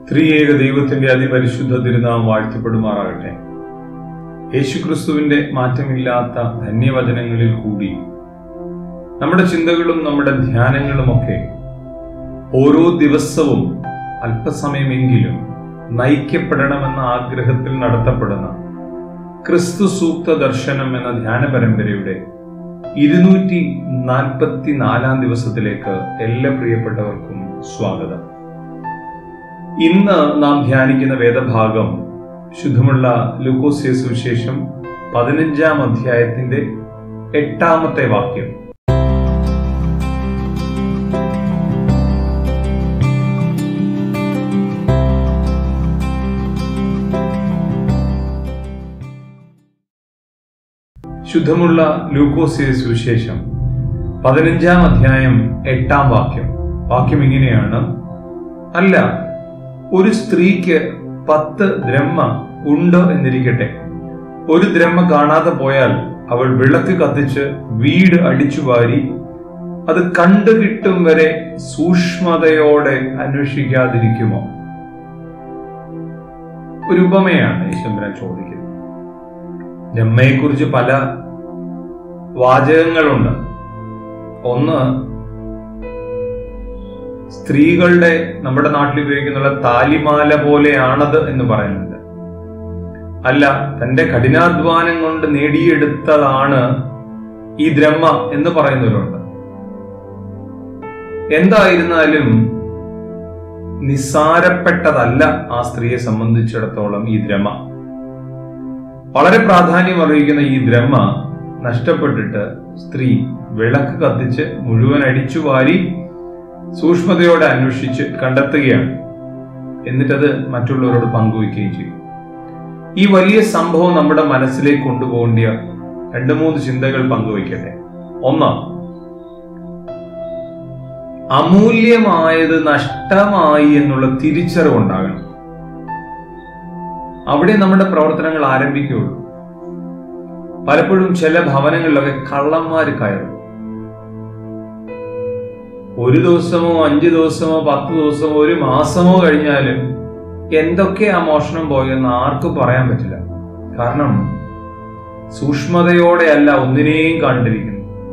ത്രിയേക ദൈവത്തിന്റെ അതിപരിശുദ്ധ തിരുനാം വാഴ്ത്തപ്പെടുമാറാകട്ടെ യേശുക്രിസ്തുവിന്റെ മാറ്റമില്ലാത്ത ധന്യവചനങ്ങളിൽ കൂടി നമ്മുടെ ചിന്തകളും നമ്മുടെ ധ്യാനങ്ങളുമൊക്കെ ഓരോ ദിവസവും അല്പസമയമെങ്കിലും നയിക്കപ്പെടണമെന്ന ആഗ്രഹത്തിൽ നടത്തപ്പെടുന്ന ക്രിസ്തു സൂക്ത ദർശനം എന്ന ധ്യാന പരമ്പരയുടെ ഇരുന്നൂറ്റി നാൽപ്പത്തി നാലാം ദിവസത്തിലേക്ക് എല്ലാ പ്രിയപ്പെട്ടവർക്കും സ്വാഗതം ഇന്ന് നാം ധ്യാനിക്കുന്ന വേദഭാഗം ശുദ്ധമുള്ള ലൂക്കോസിയ സുവിശേഷം പതിനഞ്ചാം അധ്യായത്തിന്റെ എട്ടാമത്തെ വാക്യം ശുദ്ധമുള്ള ലൂക്കോസിയ സുവിശേഷം പതിനഞ്ചാം അധ്യായം എട്ടാം വാക്യം വാക്യം ഇങ്ങനെയാണ് അല്ല ഒരു സ്ത്രീക്ക് പത്ത് ദ്രഹ്മ ഉണ്ട് എന്നിരിക്കട്ടെ ഒരു ദ്രഹ്മ കാണാതെ പോയാൽ അവൾ വിളക്ക് കത്തിച്ച് വീട് അടിച്ചു വാരി അത് കണ്ടു കിട്ടും വരെ സൂക്ഷ്മതയോടെ അന്വേഷിക്കാതിരിക്കുമോ ഒരു ഉപമയാണ് ഈശ്വരൻ ചോദിക്കുന്നത് ബ്രഹ്മയെക്കുറിച്ച് പല വാചകങ്ങളുണ്ട് ഒന്ന് സ്ത്രീകളുടെ നമ്മുടെ നാട്ടിൽ ഉപയോഗിക്കുന്ന താലിമാല പോലെയാണത് എന്ന് പറയുന്നുണ്ട് അല്ല തന്റെ കഠിനാധ്വാനം കൊണ്ട് നേടിയെടുത്തതാണ് ഈ ബ്രഹ്മ എന്ന് പറയുന്നവരുണ്ട് എന്തായിരുന്നാലും നിസ്സാരപ്പെട്ടതല്ല ആ സ്ത്രീയെ സംബന്ധിച്ചിടത്തോളം ഈ ദ്രമ വളരെ പ്രാധാന്യം അറിയിക്കുന്ന ഈ ദ്രമ നഷ്ടപ്പെട്ടിട്ട് സ്ത്രീ വിളക്ക് കത്തിച്ച് മുഴുവൻ അടിച്ചു വാരി സൂക്ഷ്മതയോടെ അന്വേഷിച്ച് കണ്ടെത്തുകയാണ് എന്നിട്ടത് മറ്റുള്ളവരോട് പങ്കുവയ്ക്കുകയും ചെയ്യും ഈ വലിയ സംഭവം നമ്മുടെ മനസ്സിലേക്ക് കൊണ്ടുപോകേണ്ട രണ്ട് മൂന്ന് ചിന്തകൾ പങ്കുവയ്ക്കട്ടെ ഒന്ന് അമൂല്യമായത് നഷ്ടമായി എന്നുള്ള തിരിച്ചറിവുണ്ടാകണം അവിടെ നമ്മുടെ പ്രവർത്തനങ്ങൾ ആരംഭിക്കുകയുള്ളൂ പലപ്പോഴും ചില ഭവനങ്ങളിലൊക്കെ കള്ളന്മാർ കയറും ഒരു ദിവസമോ അഞ്ചു ദിവസമോ പത്ത് ദിവസമോ ഒരു മാസമോ കഴിഞ്ഞാലും എന്തൊക്കെ ആ മോഷണം പോയെന്ന് ആർക്കും പറയാൻ പറ്റില്ല കാരണം സൂക്ഷ്മതയോടെയല്ല ഒന്നിനെയും കണ്ടിരിക്കുന്നത്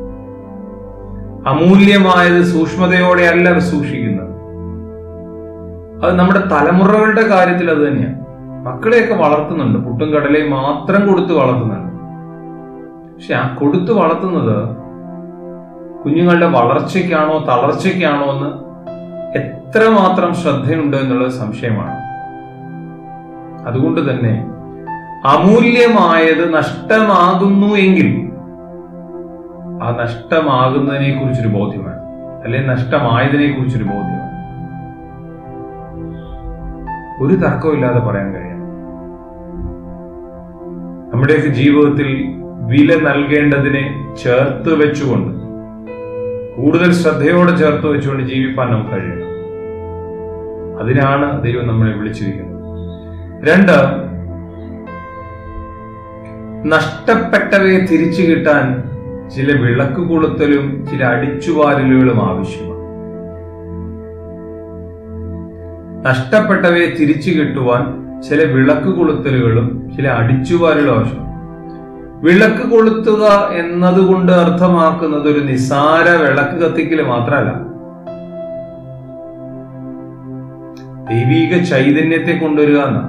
അമൂല്യമായത് സൂക്ഷ്മതയോടെയല്ല സൂക്ഷിക്കുന്നത് അത് നമ്മുടെ തലമുറകളുടെ കാര്യത്തിൽ അത് തന്നെയാണ് മക്കളെയൊക്കെ വളർത്തുന്നുണ്ട് പുട്ടും കടലയും മാത്രം കൊടുത്ത് വളർത്തുന്നുണ്ട് പക്ഷെ ആ കൊടുത്തു വളർത്തുന്നത് കുഞ്ഞുങ്ങളുടെ വളർച്ചയ്ക്കാണോ തളർച്ചയ്ക്കാണോ എന്ന് എത്രമാത്രം ശ്രദ്ധയുണ്ട് എന്നുള്ളത് സംശയമാണ് അതുകൊണ്ട് തന്നെ അമൂല്യമായത് നഷ്ടമാകുന്നു എങ്കിൽ ആ നഷ്ടമാകുന്നതിനെ കുറിച്ചൊരു ബോധ്യമാണ് അല്ലെ നഷ്ടമായതിനെ കുറിച്ചൊരു ബോധ്യമാണ് ഒരു തർക്കമില്ലാതെ പറയാൻ കഴിയും നമ്മുടെയൊക്കെ ജീവിതത്തിൽ വില നൽകേണ്ടതിനെ ചേർത്ത് വെച്ചുകൊണ്ട് കൂടുതൽ ശ്രദ്ധയോടെ ചേർത്ത് വെച്ചുകൊണ്ട് ജീവിപ്പാൻ നമുക്ക് കഴിയണം അതിനാണ് ദൈവം നമ്മളെ വിളിച്ചിരിക്കുന്നത് രണ്ട് നഷ്ടപ്പെട്ടവയെ തിരിച്ചു കിട്ടാൻ ചില വിളക്ക് കൊളുത്തലും ചില അടിച്ചുവാരലുകളും ആവശ്യമാണ് നഷ്ടപ്പെട്ടവയെ തിരിച്ചു കിട്ടുവാൻ ചില വിളക്ക് കൊളുത്തലുകളും ചില അടിച്ചുവാരലും ആവശ്യമാണ് വിളക്ക് കൊളുത്തുക എന്നതുകൊണ്ട് അർത്ഥമാക്കുന്നത് ഒരു നിസാര വിളക്ക് കത്തിക്കൽ മാത്രമല്ല ദൈവീക ചൈതന്യത്തെ കൊണ്ടുവരിക എന്നാണ്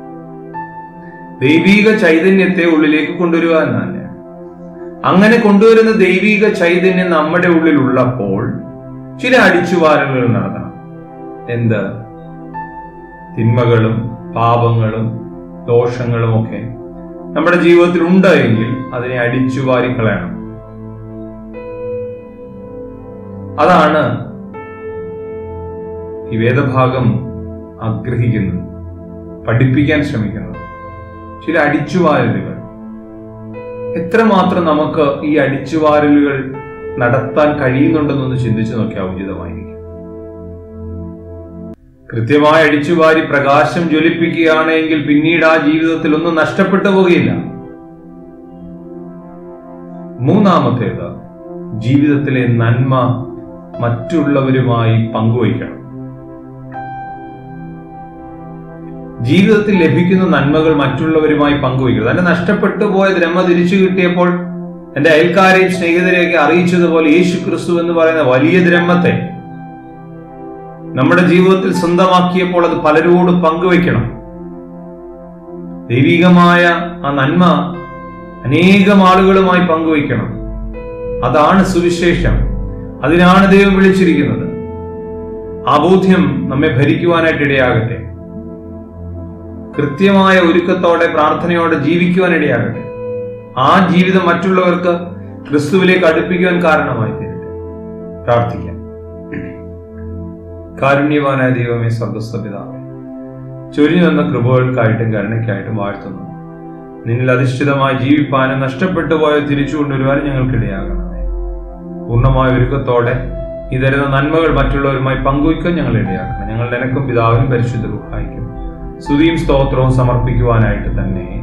ദൈവീക ചൈതന്യത്തെ ഉള്ളിലേക്ക് കൊണ്ടുവരിക എന്നാണ് അങ്ങനെ കൊണ്ടുവരുന്ന ദൈവീക ചൈതന്യം നമ്മുടെ ഉള്ളിൽ ഉള്ളപ്പോൾ ചില അടിച്ചുവാരലുകൾ നടത്തണം എന്ത് തിന്മകളും പാപങ്ങളും ദോഷങ്ങളും ഒക്കെ നമ്മുടെ ജീവിതത്തിൽ ഉണ്ട് എങ്കിൽ അതിനെ അടിച്ചു വാരിക്കളയണം അതാണ് ഈ വേദഭാഗം ആഗ്രഹിക്കുന്നത് പഠിപ്പിക്കാൻ ശ്രമിക്കുന്നത് ചില അടിച്ചുവാരലുകൾ എത്രമാത്രം നമുക്ക് ഈ അടിച്ചുവാരലുകൾ നടത്താൻ കഴിയുന്നുണ്ടെന്നൊന്ന് ചിന്തിച്ചു നോക്കിയാൽ ഉചിതമായിരിക്കും കൃത്യമായി അടിച്ചുവാരി പ്രകാശം ജ്വലിപ്പിക്കുകയാണെങ്കിൽ പിന്നീട് ആ ജീവിതത്തിൽ ഒന്നും നഷ്ടപ്പെട്ടു പോകുകയില്ല മൂന്നാമത്തേത് ജീവിതത്തിലെ നന്മ മറ്റുള്ളവരുമായി പങ്കുവയ്ക്കണം ജീവിതത്തിൽ ലഭിക്കുന്ന നന്മകൾ മറ്റുള്ളവരുമായി പങ്കുവയ്ക്കുക തന്റെ നഷ്ടപ്പെട്ടു പോയ ദ്രഹ്മ തിരിച്ചു കിട്ടിയപ്പോൾ എന്റെ അയൽക്കാരെയും സ്നേഹിതരെയൊക്കെ അറിയിച്ചതുപോലെ യേശു ക്രിസ്തു എന്ന് പറയുന്ന വലിയ ദ്രഹ്മത്തെ നമ്മുടെ ജീവിതത്തിൽ സ്വന്തമാക്കിയപ്പോൾ അത് പലരോട് പങ്കുവയ്ക്കണം ദൈവികമായ ആ നന്മ അനേകം ആളുകളുമായി പങ്കുവയ്ക്കണം അതാണ് സുവിശേഷം അതിനാണ് ദൈവം വിളിച്ചിരിക്കുന്നത് ആ ബോധ്യം നമ്മെ ഭരിക്കുവാനായിട്ട് ഇടയാകട്ടെ കൃത്യമായ ഒരുക്കത്തോടെ പ്രാർത്ഥനയോടെ ജീവിക്കുവാൻ ഇടയാകട്ടെ ആ ജീവിതം മറ്റുള്ളവർക്ക് ക്രിസ്തുവിലേക്ക് അടുപ്പിക്കുവാൻ കാരണമായി തീരട്ടെ പ്രാർത്ഥിക്കാം കാരുണ്യവാനായ ദൈവമേ സ്വർഗസ്ഥ പിതാവേ ചൊരിഞ്ഞു വന്ന കൃപകൾക്കായിട്ടും കരുണയ്ക്കായിട്ടും വാഴ്ത്തുന്നു നിന്നിൽ അധിഷ്ഠിതമായി ജീവിപ്പാനും നഷ്ടപ്പെട്ടു പോയ തിരിച്ചു കൊണ്ടുവരുവാനും ഞങ്ങൾക്കിടയാകണമേ പൂർണ്ണമായ ഒരുക്കത്തോടെ ഈ തരുന്ന നന്മകൾ മറ്റുള്ളവരുമായി പങ്കുവയ്ക്കാൻ ഞങ്ങൾ ഇടയാക്കണം ഞങ്ങളുടെ എനക്കും പിതാവിനും പരിശുദ്ധ റുഹായിക്കും സ്തുതിയും സ്തോത്രവും സമർപ്പിക്കുവാനായിട്ട് തന്നെ